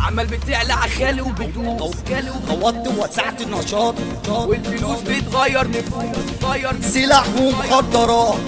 عمال بتعلى عخالي وبتدوس خالي وبتدوس غوطت ووسعت النشاط والفلوس بتغير نفوس غير سلاح ومخدرات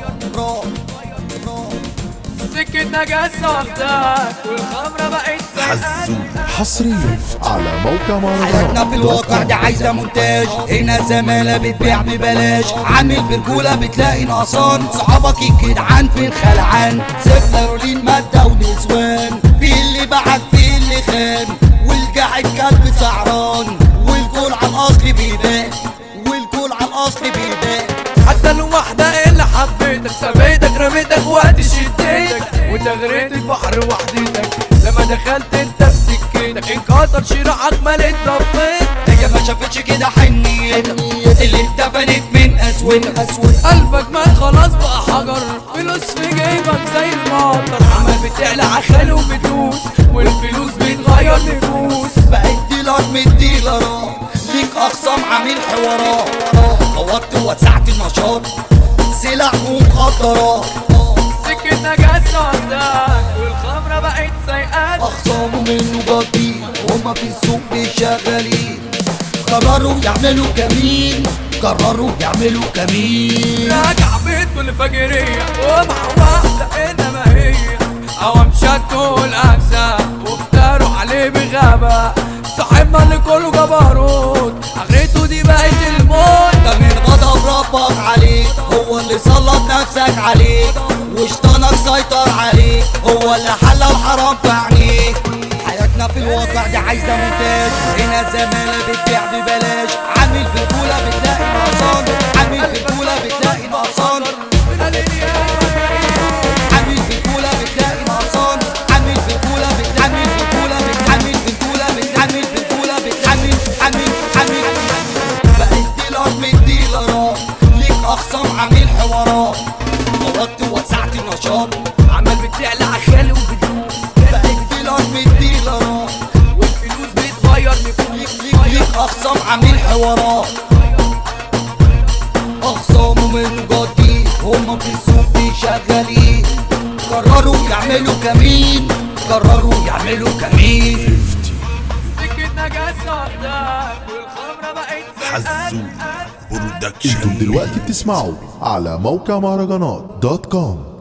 سكتنا جاسة واخداك والخمرة بقت حزوز حصريا على موقع حياتنا في الواقع دي عايزة مونتاج هنا زمالة بتبيع ببلاش عامل برجولة بتلاقي نقصان صحابك الجدعان في الخلعان سفلرولين مادة ونسوان في اللي بعت في اللي خان والقاعد كلب سعران والجول على الأصل بيبان والجول على الأصل بيبان حتى الوحدة اللي حبيتك سبيتك رميتك وقت شديتك وتغريت البحر وحدتك لما دخلت انت في سكتك انكسر شراعك مالت ضفيت هي ما شافتش كده حنيتك اللي اتدفنت من أسود أسود قلبك مات خلاص بقى حجر فلوس في جيبك زي المطر عمال بتعلى عخال وبتدوس والفلوس بتغير نفوس بقيت ديلر من الديلرات ليك اخصام عامل حوارات غوطت ووسعت النشاط سلاح ومخدرات سكتنا جاسة واخداك والخمرة بقت سايقاك اخصامه منه جديد هما في السوق شغالين قرروا يعملوا كمين قرروا يعملوا كمين راجع بيته الفجرية ومع واحدة انما هي عوام شكوا الاجسام وافتروا عليه بغابة صاحبنا اللي كله جبروت اخرته دي بقت الموت ده من غضب ربك عليك هو اللي سلط نفسك عليك وشطانك سيطر عليك هو اللي حل الحرام في عينيك حياتنا في الواقع دي عايزه مونتاج هنا زمالة بتبيع ببلاش عامل برجولة بتلاقي نقصان عامل برجولة بتلاقي نقصان عامل برجولة بتلاقي نقصان عامل برجولة بتعمل برجولة بتعمل برجولة بتعمل برجولة بتعمل عامل عامل بقيت ديلر من الديلرات ليك اخصام عامل حوارات غلطت ووسعت النشاط عمال بتعلى عخالي وبتدوس بقيت ديلر من الديلرات والفلوس بتغير نفوس ليك ليك اخصام عامل حوارات اخصامه من جديد هما في السوق شغالين قرروا يعملوا كمين قرروا يعملوا كمين سكتنا جاسة واخداك والخمرة بقت حزوز سايقاك برودكشن انتم دلوقتي بتسمعوا على موقع مهرجانات دوت كوم